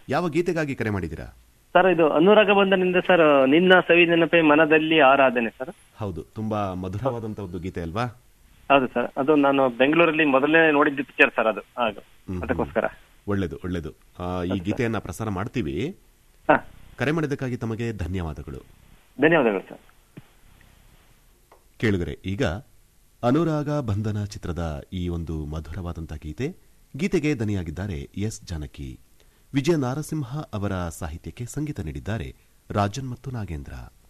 ಯಾವ ಗೀತೆಗಾಗಿ ಕರೆ ಮಾಡಿದ್ದೀರಾ ಸರ್ ಇದು ಅನುರಾಗ ಬಂಧನದಿಂದ ಸರ್ ನಿನ್ನ ಸವಿ ನೆನಪೆ ಮನದಲ್ಲಿ ಆರಾಧನೆ ಸರ್ ಹೌದು ತುಂಬಾ ಮಧುರವಾದಂತ ಒಂದು ಗೀತೆ ಅಲ್ವಾ ಹೌದು ಸರ್ ಅದು ನಾನು ಬೆಂಗಳೂರಲ್ಲಿ ಮೊದಲನೇ ನೋಡಿದ್ದು ಪಿಕ್ಚರ್ ಸರ್ ಅದು ಆಗ ಹ್ಮ್. ಅದಕ್ಕೋಸ್ಕರ ಒಳ್ಳೇದು ಒಳ್ಳೇದು ಆ, ಈ ಗೀತೆಯನ್ನ ಪ್ರಸಾರ ಮಾಡ್ತೀವಿ ಹಾ ಕರೆ ಮಾಡಿದ್ದಕ್ಕಾಗಿ ತಮಗೆ ಧನ್ಯವಾದಗಳು ಧನ್ಯವಾದಗಳು ಸರ್ ಕೇಳುಗರೆ ಈಗ ಅನುರಾಗ ಬಂಧನ ಚಿತ್ರದ ಈ ಒಂದು ಮಧುರವಾದಂತಹ ಗೀತೆ ಗೀತೆಗೆ ದನಿಯಾಗಿದ್ದಾರೆ ಎಸ್ ಜಾನಕಿ ವಿಜಯ ನಾರಸಿಂಹ ಅವರ ಸಾಹಿತ್ಯಕ್ಕೆ ಸಂಗೀತ ನೀಡಿದ್ದಾರೆ ರಾಜನ್ ಮತ್ತು ನಾಗೇಂದ್ರ